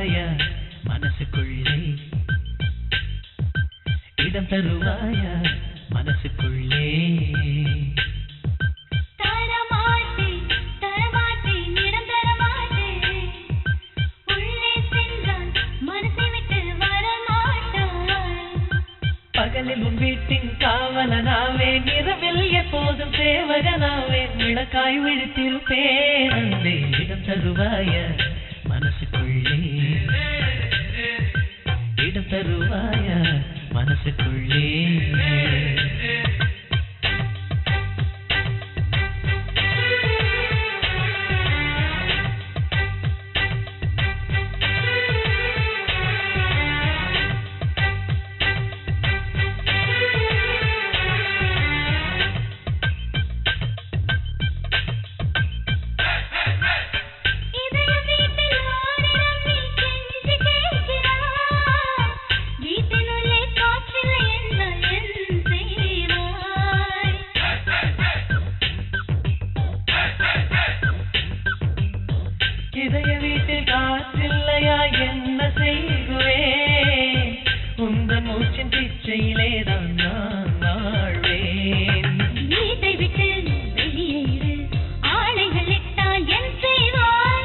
தருவாயா மனசுக்குள்ளே இடம் தருவாயா மனசுக்குள்ளே தரமாட்டேன் தரமாட்டேன் இடம் தரமாட்டேன் உள்ளே சென்றால் மனசை விட்டு வரமாட்டாய் பகலில் உன் வீட்டின் காவலனாவே இரவில் எப்போதும் சேவகனாவே விளக்காய் விழித்திருப்பேன் அன்பே இடம் தருவாய மனசுக்குள்ளே இடம் தருவாய மனசுக்குள்ளே இதய வீட்டில் ஓரிடம் நீ கெஞ்சி கேட்கிறாய் வீட்டினுள்ளே காற்றில்லை என்றால் என் செய்வாய் இதய வீட்டில் காற்றில்லையா என்ன செய்குவேன் உந்த மூச்சின் பிச்சையிலே தான் நான் வாழ்வேன் வீட்டை விட்டு வெளியேறு ஆளைகள் இட்டால் என் செய்வாய்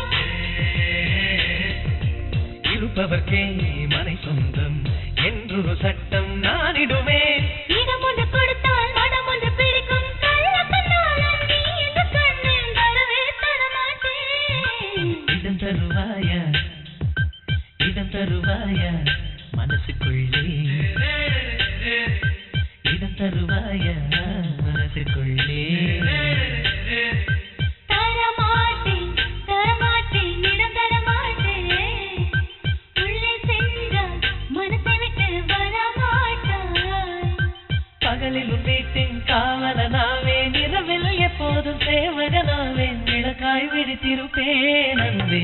இருப்பவர்க்கே மனை சொந்தம் என்றொரு சட்டம் நானிடுவேன் இடம் ஒன்று கொடுத்தால் மனம் ஒன்று பிடிக்கும் கள்ள கண்ணாளன் நீ இந்த கண்ணில் தரவே தரமாட்டேன் இடம் தருவாயா இடம் தருவாயா மனசுக்குள்ளே இடம் தருவாயா மனசுக்குள்ளே தரமாட்டேன் தரமாட்டேன் இடம் தரமாட்டேன் உள்ளே சென்றால் மனசை விட்டு வரமாட்டாய் பகலில் உன் வீட்டின் காவலனாவே இரவில் எப்போதும் சேவகனாவே விளக்காய் விழித்திருப்பேன் அன்பே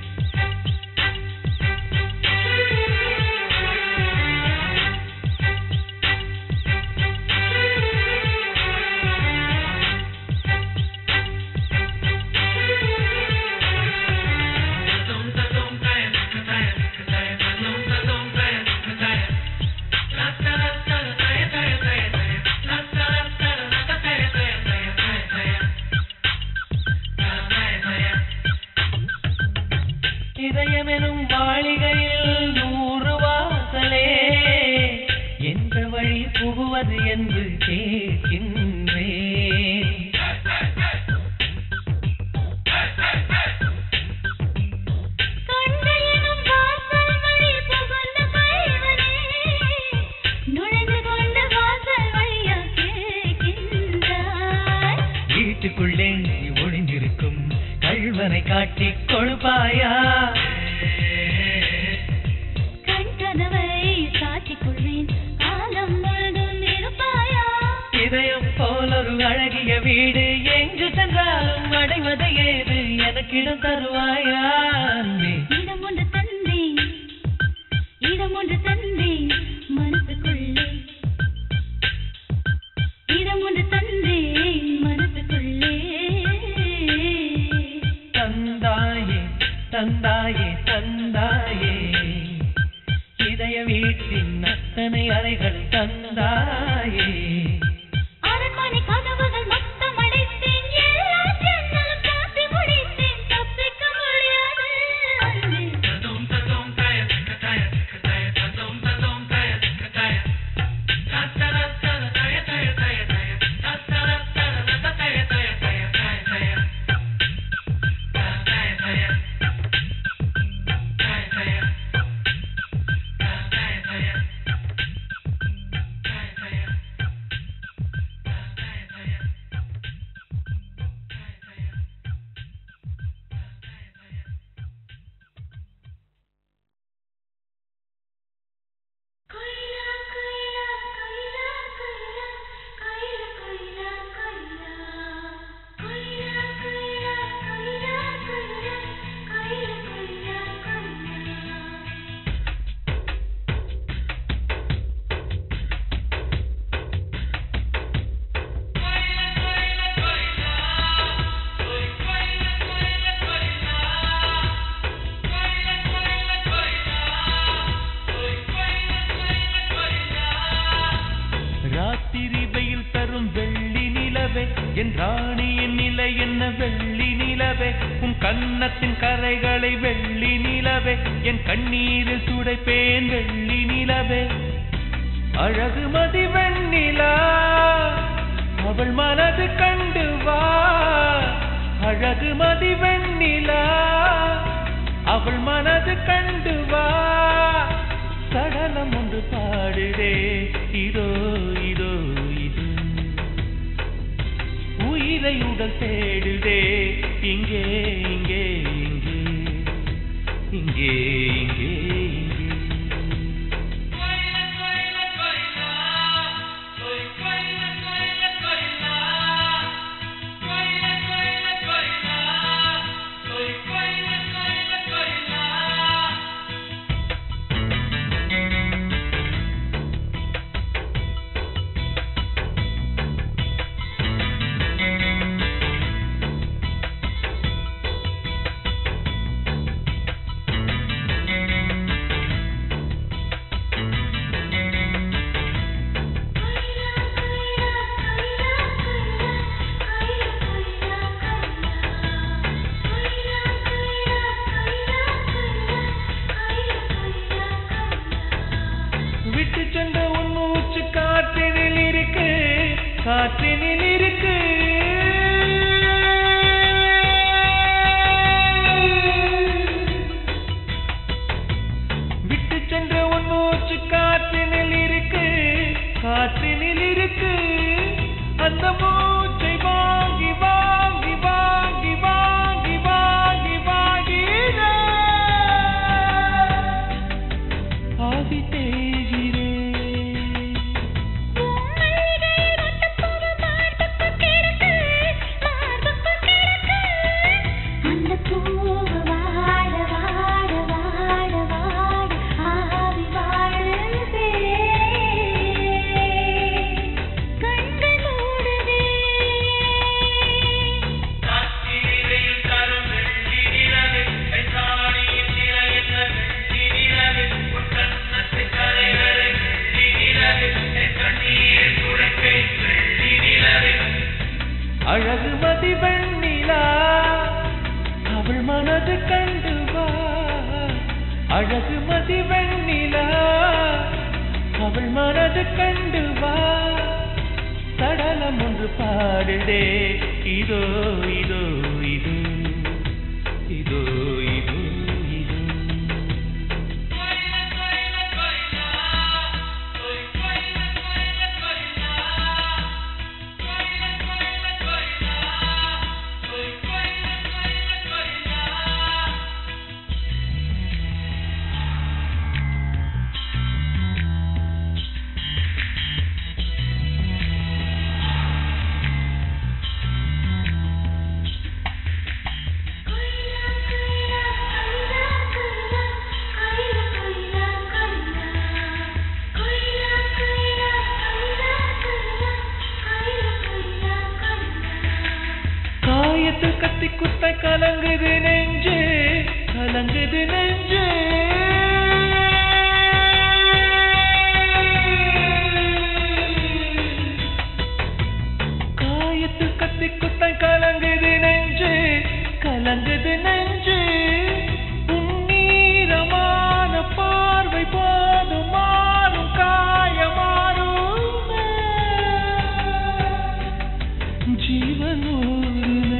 இதயமெனும் மாளிகையில் நூறு வாசலே எந்த வழி புகுவது என்று கேட்கின்றேன் கண்கள் எனும் வாசல் வழி புகுந்த கள்வனே நுழைந்து கொண்டு வாசல் வழியா கேட்கின்றாய் வீட்டுக்குள்ளே ஒளிந்திருக்கும் கள்வனை காட்டிக் கொடுப்பாயா கண் கதவை சாற்றிக் கொள்வேன் காலம் முழுதும் இருப்பாயா இதயம் போல் ஒரு அழகிய வீடு எங்கு சென்றாலும் அடைவது ஏது எனக்கிடம் தருவாயா அன்பே? இடம் ஒன்று தந்தேன் இடம் ஒன்று தந்தேன் மனசுக்குள்ளே இடம் ஒன்று தந்தேன் மனசுக்குள்ளே தந்தாயே தந்தாயே தந்தாயே இதய வீட்டின் அத்தனை அறைகள் தந்தாயே அரண்மனை கதவுகள் மொத்தம் அடைத்தேன் எல்லா ஜன்னலும் சாத்தி முடித்தேன் தப்பிக்க முடியாது அன்பே. Yeah. என் ராணியின் நிலை என்ன வெள்ளி நிலவே உன் கன்னத்தின் கரைகளை வெள்ளி நிலவே என் கண்ணீரில் துடைப்பேன் வெள்ளி நிலவே அழகு மதி வெண்ணிலா அவள் மனது கண்டு வா அழகு மதி வெண்ணிலா அவள் மனது கண்டு வா சடலம் ஒன்று பாடுதே இதோ இதோ இது உயிரை உடல் தேடுதே இங்கே இங்கே இங்கே இங்கே இங்கே இங்கே விட்டு சென்ற உன் மூச்சு காற்றினில் இருக்கு காற்றினில் இருக்கு விட்டு சென்ற உன் மூச்சு காற்றினில் இருக்கு காற்றினில் இருக்கு அந்த மூச்சை வாங்கி வாங்கி வாங்கி வாங்கி வாங்கி வாங்கி ஆவி தேகிறேன் அழகு மதி வெண்ணிலா அவள் மனது கண்டு வா அழகு மதி வெண்ணிலா அவள் மனது கண்டு வா சடலம் ஒன்று பாடுதே இதோ இதோ இது இதோ இதோ இது காயத்தில் கத்தி குத்த கலங்குது நெஞ்சு கலங்குது நெஞ்சு காயத்தில் கத்தி குத்த கலங்குது நெஞ்சு கலங்குது நெஞ்சு உன்னீரமான பார்வை போதும் மாறும் காயமாறுமே ஜீவன் ஊருமே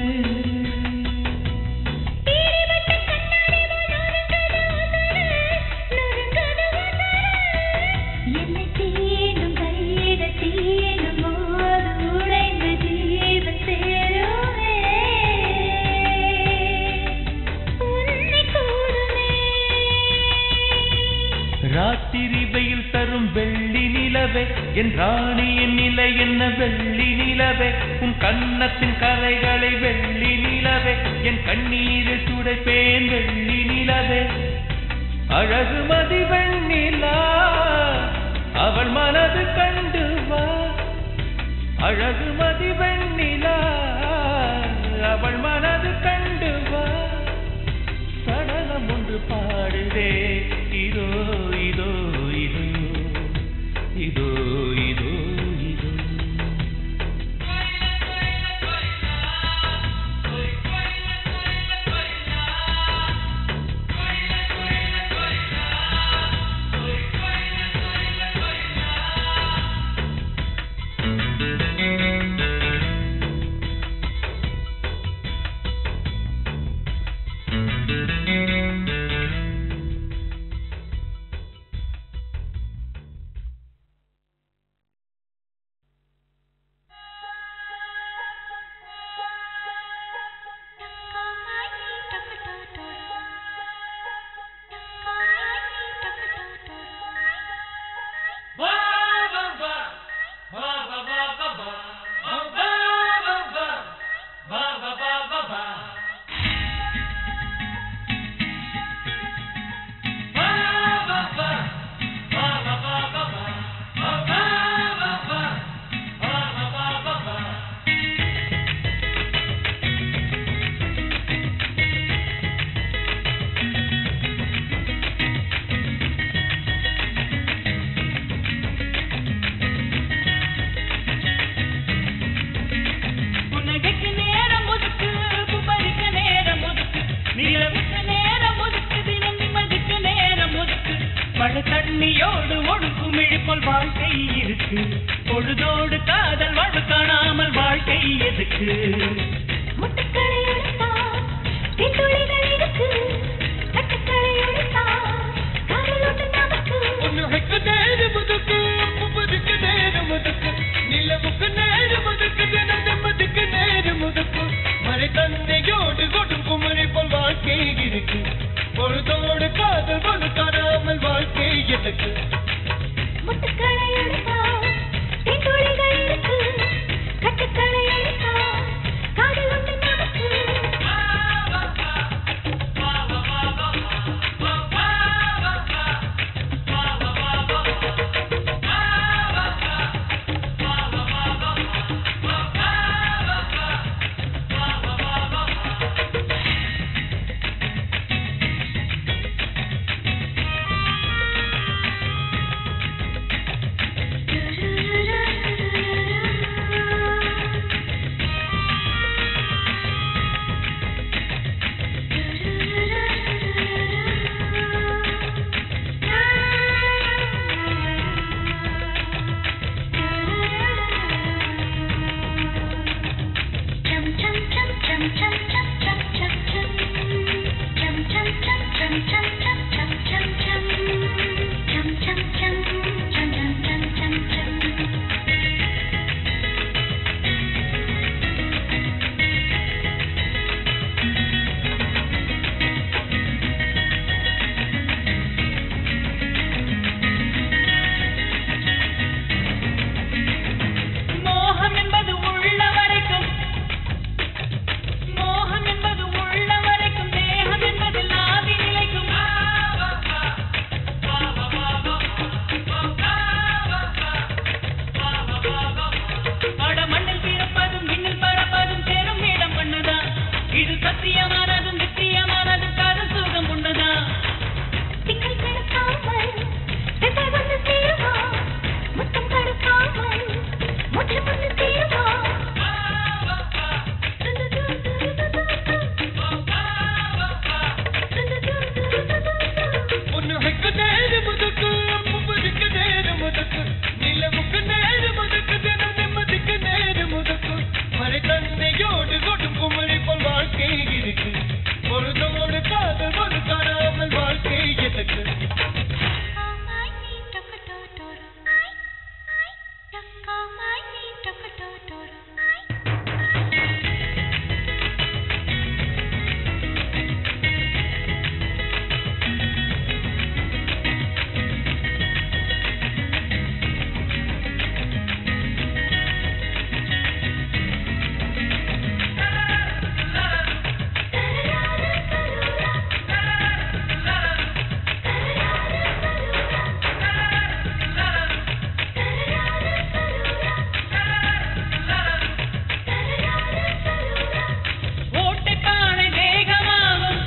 ராத்திரி வெயில் தரும் வெள்ளி நிலவே என் ராணியின் நிலை என்ன வெள்ளி நிலவே உன் கன்னத்தின் கரைகளை வெள்ளி நிலவே என் கண்ணீரில் துடைப்பேன் வெள்ளி நிலவே அழகு மதி வெண்ணிலா அவள் மனது கண்டு வா அழகு மதி வெண்ணிலா அவள் மனது கண்டு வா சடலம் ஒன்று பாடுதே இதோ இதோ இதோ இதோ இதோ இதோ அட தண்ணியோடு ஒடுக்கும் இழுப்போல் வாழ்க்கை இருக்கு பொழுதோடு காதல் வாழ்வு காணாமல் வாழ்க்கை எதுக்கு முட்டுக்களை எடுத்தா தீத்துளிகள் இருக்கு கட்டுக்களை எடுத்தா காதல் ஒன்று நமக்கு ஒன்னு ஹெக்கு நேரு முதுக்கு முப்பதுக்கு நேரு முதுக்கு நிலவுக்கு நேரு முதுக்கு தினம் நிம்மதிக்கு நேரு முதுக்கு மழை தந்தையோடு கொடுக்கும் மழை போல் வாழ்க்கை இருக்கு பொழுதோடு காதல் கொண்டு காணாமல் வாழ்க்கை எதுக்கு முட்டுக்களை எடுத்தா தீத்துளிகள் இருக்கு கட்டுக்களை எடுத்தா காதல் ஒன்று நமக்கு மோகம் என்பது உள்ள வரைக்கும் மோகம் என்பது உள்ள வரைக்கும் தேகம் என்பது நாதி நிலைக்கும் அட மண்ணில் பிறப்பதும் விண்ணில் பறப்பதும் சேரும் இடம் மண்ணுதான் இது சத்தியமானதும் நித்தியமானதும் காதல் சுகம் உண்டுதான் திங்கள் கிடக்காமல் திசை வந்து சேருவா முத்தம் தடுக்காமல் முற்று வந்து சேருவா ஒன்னு ஹெக்கு நேரு முதுக்கு முப்பதுக்கு நேரு முதுக்கு நிலவுக்கு நேரு முதுக்கு தினம் நிம்மதிக்கு நேரு முதுக்கு மழை தந்தையோடு கொடுக்கும் மழை போல் வாழ்க்கை இருக்கு பொழுதோடு காதல் ஒரு காணாமல் வாழ்க்கை எதுக்கு ஓட்டைப்பானை தேகமாகும்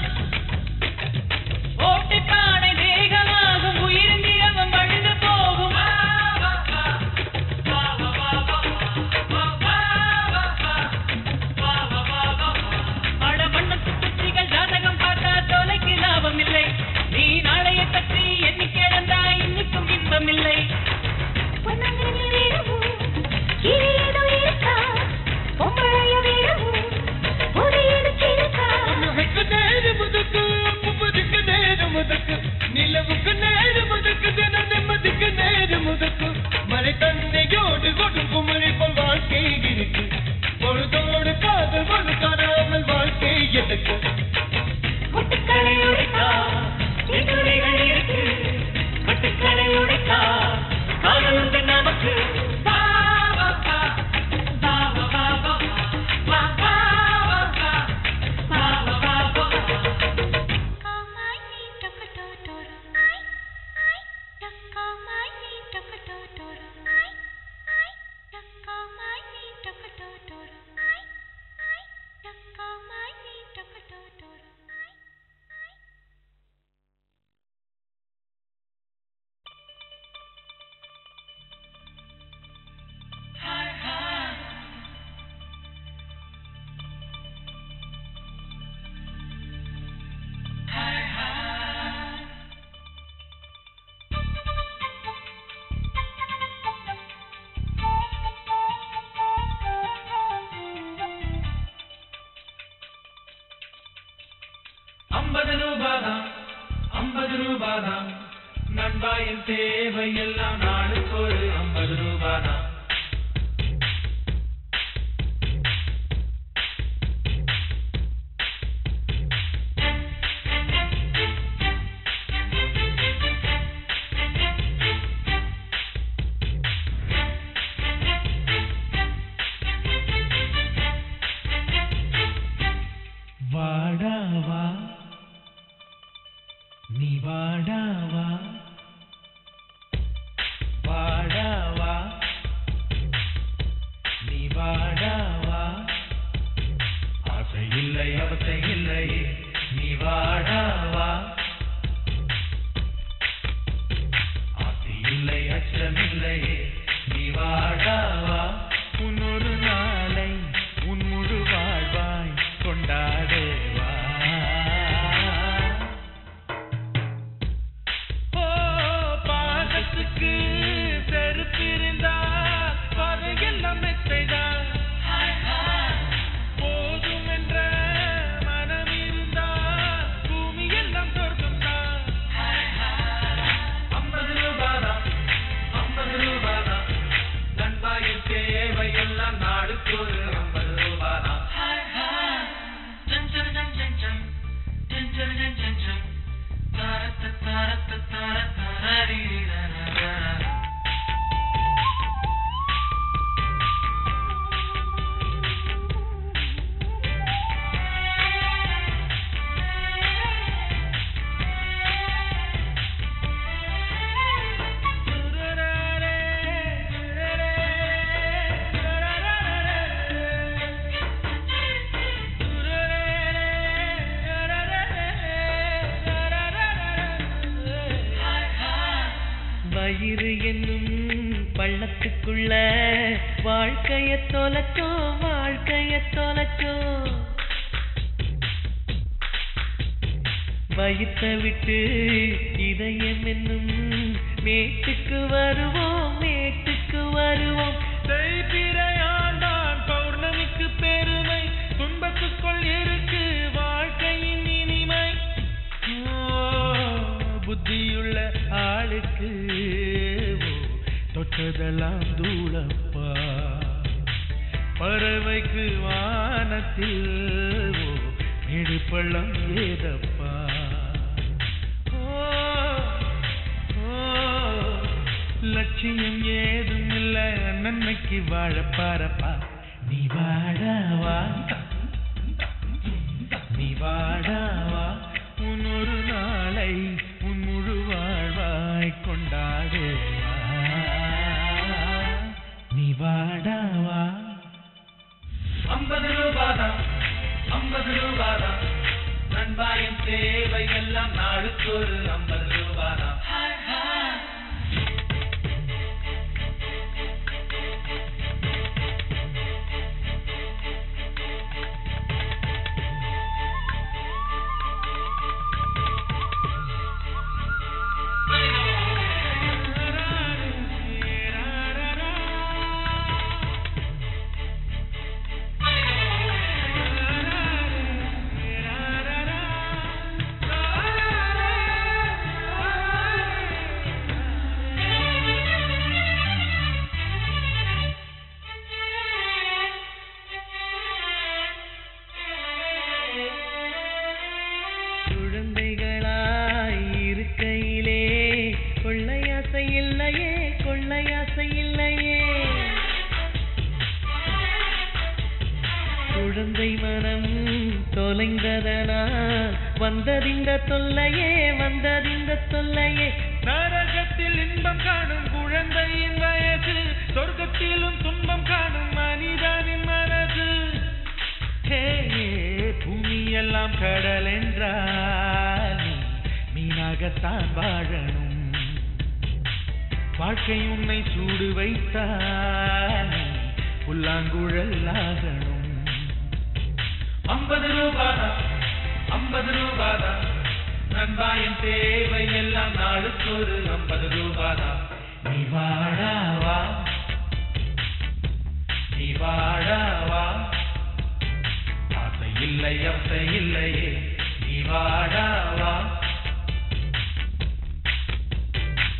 ஓட்டைப்பானை தேகமாகும் உயிரின் திரவம் வழுந்து போகும் அட வண்ணத்து குச்சிகள் ஜாதகம் பார்த்தா தொலைக்கு லாபம் இல்லை நீ நாளைய பற்றி எண்ணி கிடந்தாய் இன்னைக்கும் இன்பம் இல்லை ஒன்னு ஹெக்கு நேரு முதுக்கு முப்பதுக்கு நேரு முதுக்கு நிலவுக்கு நேரு முதுக்கு தினம் நிம்மதிக்கு நேரு முதுக்கு மழை தந்தையோடு கொடுக்கும் மழை போல் வாழ்க்கை இருக்கு பொழுதோடு காதல் ஒரு காணாமல் வாழ்க்கை எதுக்கு முட்டுக்களை உடைத்தா எதிரிகள் இருக்கு கட்டுக்களை உடைத்தா காதல் உண்டு நமக்கு வா, வா, வா. வா, வா, வா, வா. வா, வா, வா, வா. வா, வா, வா, வா. Thank you. நண்பாயின் தேவை எல்லாம் நாளுக்கு ஒரு ஐம்பது ரூபாதான் வாடாவா நீ வாடாவா வாடாவா நீ வாடாவா ஆசை இல்லை அவசை இல்லை நீ வாடாவா ஆசை இல்லை அச்சமில்லை நீ வாடாவா உன்னொரு நாளை உன் முழு வாழ்வாய் கொண்டாடேவா ஓ பாதத்துக்கு செருப்பிருந்தா பாதையெல்லாம் மெத்தைதான் போதும் என்ற மனம் இருந்தா பூமி எல்லாம் சொர்க்கம்தான் ஐம்பது ரூபாதான் ஐம்பது ரூபாதான் நண்பாயின் தேவை எல்லாம் நாடுக்கு ஒரு ஐம்பது ரூபாதான் வயிறு என்னும் பள்ளத்துக்குள்ள வாழ்க்கைய தொலைச்சோம் வாழ்க்கைய தொலைச்சோம் வயிற்ற விட்டு இதயம் என்னும் மேட்டுக்கு வருவோம் மேட்டுக்கு வருவோம் தேய்பிரையாண்டான் பௌர்ணமிக்கு பெருமை துன்பத்துக்குள் இருக்கு வாழ்க்கையின் இனிமை ஓ, புத்தியுள்ள ஆளுக்கு ஓ, தொட்டதெல்லாம் தூளப்பா பறவைக்கு வானத்தில் ஓ, மேடு பள்ளம் ஏதப்பா ஓ, ஓ, லட்சியம் ஏதும் இல்ல நன்மைக்கு வாழ பாரப்பா நீ வாழவா நீ வாடாவா உன் ஒரு நாளை உன் முழு வாழ்வாய் கொண்டாடுவா நீ வாடாவா ஐம்பது ரூபாதான் ஐம்பது ரூபாதான் நண்பாயின் தேவை எல்லாம் நாளுக்கு ஒரு ஐம்பது ரூபாதான் குழந்தைகளாய் இருக்கையிலே கொள்ளையாசை இல்லையே கொள்ளையாசை இல்லையே குழந்தை மனம் தொலைந்ததனால் வந்ததிந்த தொல்லையே வந்ததிந்த தொல்லையே நரகத்தில் இன்பம் காணும் குழந்தையின் வயசு சொர்க்கத்திலும் துன்பம் காணும் மனிதனின் மனது ஹே பூமியெல்லாம் கடல் என்றால் நீ மீனாகத்தான் வாழணும் வாழ்க்கை உன்னை சூடு வைத்தால் நீ புல்லாங்குழல் ஆகணும் ஐம்பது ரூபாதான் ஐம்பது ரூபாதான் நண்பாயின் தேவை எல்லாம் நாளுக்கு ஒரு ஐம்பது ரூபாதான் நீ வாழாவா நீ வாழவா ஆசை இல்லை அசை இல்லையே நீ வாழவா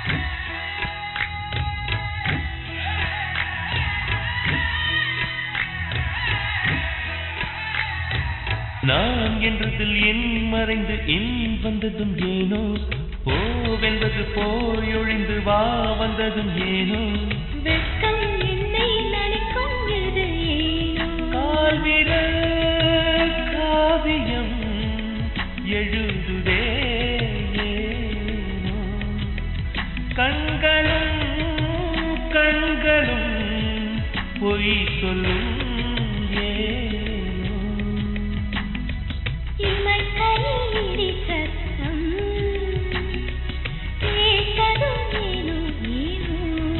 நான் என்றதில் என் மறைந்து என் வந்ததும் ஏனோ போவென்பது போயொழிந்து வா வந்ததும் ஏனோ வெட்கம் என்னை நனைக்கும் இது ஏனோ கால்விர காவியம் எழுதுதே ஏனோ கண்களும் கண்களும் பொய் சொல்லும் ஏனோ இமைக்கரையிடி சத்தம் கேட்டதும் ஏனோ ஏனோ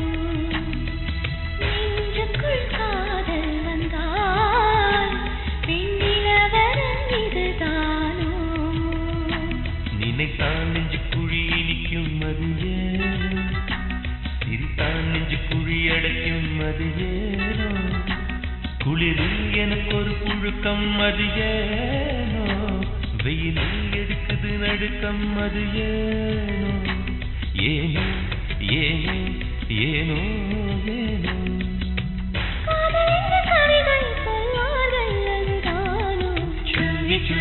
நெஞ்சுக்குள் காதல் வந்தால் பெண்ணிலவரம் இதுதானோ நினைத்தான் நெஞ்சு குழி இனிக்கும் அது ஏனோ சிரித்தான் நெஞ்சு குழி அடைக்கும் அது ஏனோ குளிரில் எனக்கு ஒரு புழுக்கம் அது ஏனோ வெயிலில் எடுக்குது நடுக்கம் அது ஏனோ ஏனோ ஏனோ ஏனோ ஏனோ காதல் என்ற கவிகள் சொல்லார்கள் அதுதானோ சுவி சுவி